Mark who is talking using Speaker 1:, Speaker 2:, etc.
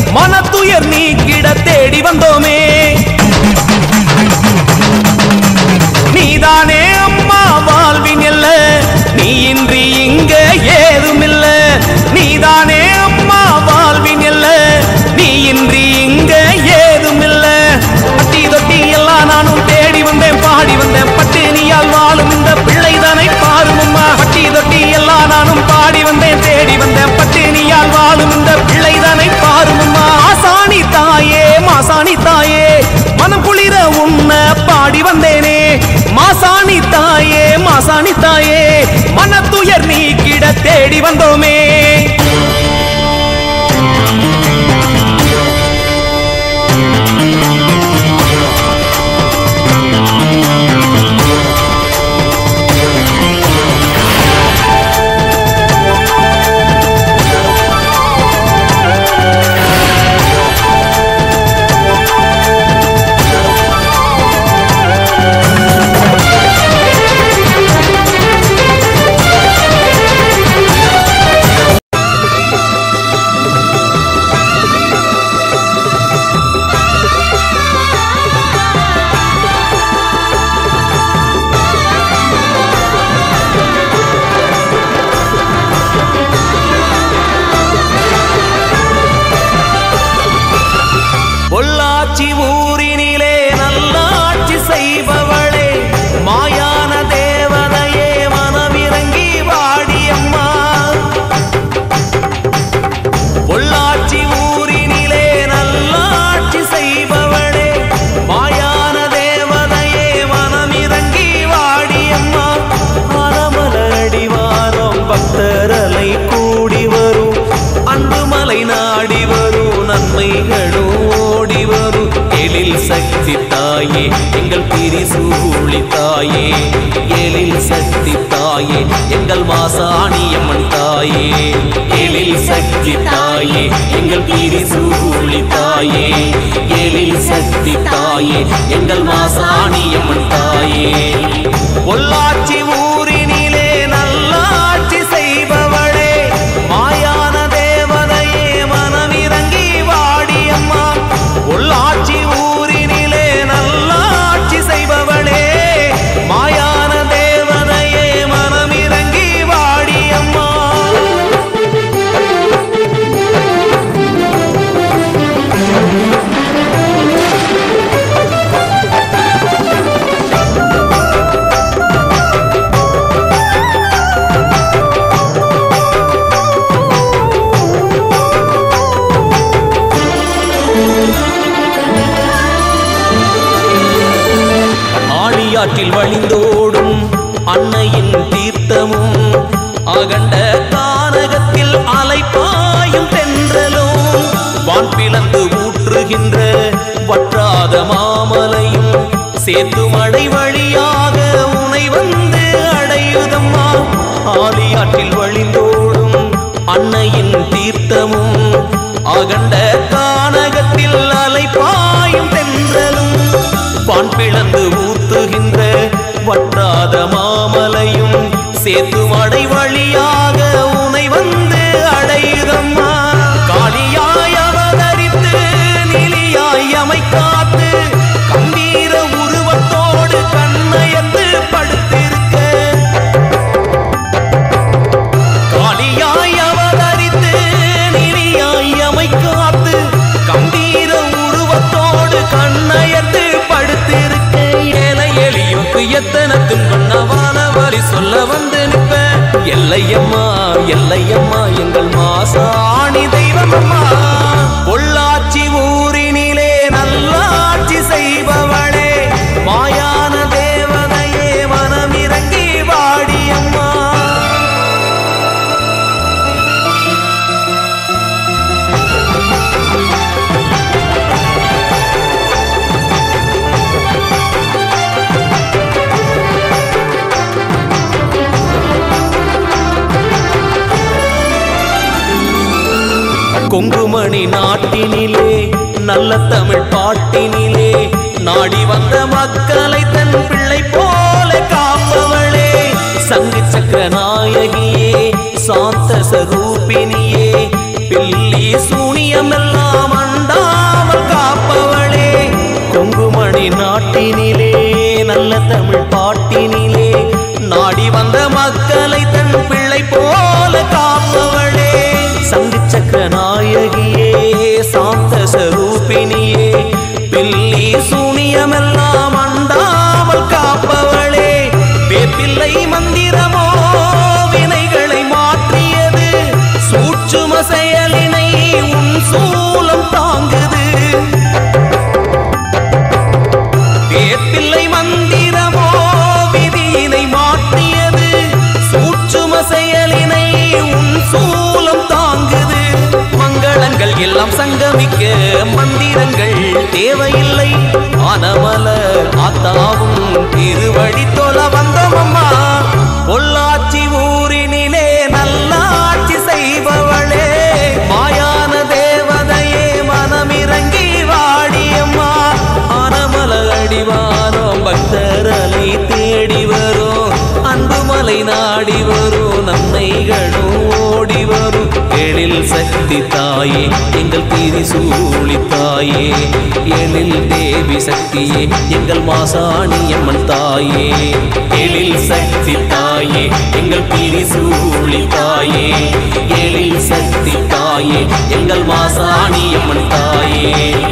Speaker 1: மனத்துயர் நீக்கிட தேடி வந்தோமே நீதானே அம்மா வாழ்வின் எல்ல நீ இன்றி இங்க ஏதுமில்ல நீதானே அம்மா வாழ்வின் எல்ல நீ இன்றி இங்க ஏதுமில்ல பட்டி தொட்டி எல்லாம் நானும் தேடி வந்தேன் பாடி வந்தேன் பட்டினியால் வாழும் இந்த பிள்ளைதானை பாரும் அம்மா பட்டி தொட்டி எல்லாம் நானும் பாடி வந்தேன் தேடி வந்தேன் பட்டினியால் வாழும் இந்த பிள்ளைதானை பாரும் அம்மா ஆசானி தாயே மாசாணி தாயே மனம் குளிர உன்ன பாடி வந்தேனே மாசாணி தாயே மாசாணி தாயே மனத்துயர் நீக்கிட தேடி வந்தோமே பொள்ளாச்சி ஊரினிலே நல்லாட்சி செய்பவளே மாயான தேவதையே மனமிறங்கி வாடியம்மா பொள்ளாச்சி ஊரினிலே நல்லாட்சி செய்பவளே மாயான தேவதையே மனமிறங்கி வாடியம்மா அறமலடிவாரம் பக்தரலை கூடி வரும் அன்பு மலை நாடி வரும் நன்மைகளும் ஓடி வரும் எழில் சக்தி தாயே எங்கள் பிரிசூழி தாயே எழில் சக்தி தாயே எங்கள் மாசாணியம்மன் தாயே எழில் சக்தி தாயே எங்கள் பிரிசூழி தாயே எழில் சக்தி தாயே எங்கள் மாசாணியம்மன் தாயே பொள்ளாச்சி ஊரினிலே நல்லாட்சி செய்பவளே மாயான தேவதையே மனமிறங்கி வாடியம்மா பொள்ளாச்சி ஊரினிலே நல்லாட்சி செய்பவளே மாயான தேவதையே மனமிறங்கி வாடியம்மா ஆழியாற்றில் வழிந்தோடும் அன்னையின் தீர்த்தமும் அகண்ட கானகத்தில் அலைப்பாயும் தென்றலும் வான் பிளந்து ஊற்றுகின்ற வற்றாத மாமலையும் சேத்து மழை வழியாக உனை வந்து அடையுதம்மா ஆழியாற்றில் வழிந்தோடும் அன்னையின் தீர்த்தமும் அகண்ட கானகத்தில் அலைப்பாயும் தென்றலும் பான் பிளந்து ஊத்துகின்ற வற்றாத மாமலையும் சேத்து மடை வழியாக உனை வந்து அடையுதம்மா காளியாய் அவதரித்து நிலியாய் அமை காத்து கம்பீர உருவத்தோடு கண்ணயர்ந்து படுத்திருக்க காளியாய் அவதரித்து நிலியாய் அமை காத்து கம்பீர உருவத்தோடு கண்ணயர்ந்து படுத்திருக்க ஏன எளியோக்கு எத்தனை துன்பம் நவான வரி சொல்ல வந்து நிற்ப எல்லையம்மா எல்லையம்மா எங்கள் மாசாணி தெய்வமம்மா பொள்ளாச்சி ஊரினிலே நல்லாட்சி செய்பவளே மாயான தேவதையே மனமிறங்கி வாடியம்மா கொங்குமணி நாட்டினிலே நல்ல தமிழ் பாட்டினிலே நாடி வந்த மக்களை தன் பிள்ளை போல காப்பவளே சங்கு சக்கர நாயகியே சாந்த சரூபினியே பில்லி சூனியமெல்லாம் ரூபிணியே பில்லி சூனியமெல்லாம் அண்டாமல் காப்பவளே வேப்பிள்ளை மந்திரமோ வினைகளை மாற்றியது சூட்சும செயலினை உன் சூலம் தாங்குது வேப்பிள்ளை மந்திரமோ விதியினை மாற்றியது சூட்சும செயலினை உன் சூலம் தாங்குது மங்களங்கள் எல்லாம் சங்கமிக்க மந்திரங்கள் தேவையில்லை ஆனமல ஆத்தாவும் திருவடி தொல வந்தோமம்மா பொள்ளாச்சி ஊரினிலே நல்லாட்சி செய்பவளே மாயான தேவதையே மனமிறங்கி வாடியம்மா ஆனமல அடிவாரம் பக்தரலை தேடி வரும் அன்புமலை நாடி வரும் நன்மைகளும் ஓடி வரும் எழில் சக்தி தாயே எங்கள் திரிசூலி தாயே எழில் தேவி சக்தியே எங்கள் மாசாணி அம்மன் தாயே எழில் சக்தி தாயே எங்கள் திரிசூலி தாயே எழில் சக்தி தாயே எங்கள் மாசாணி அம்மன் தாயே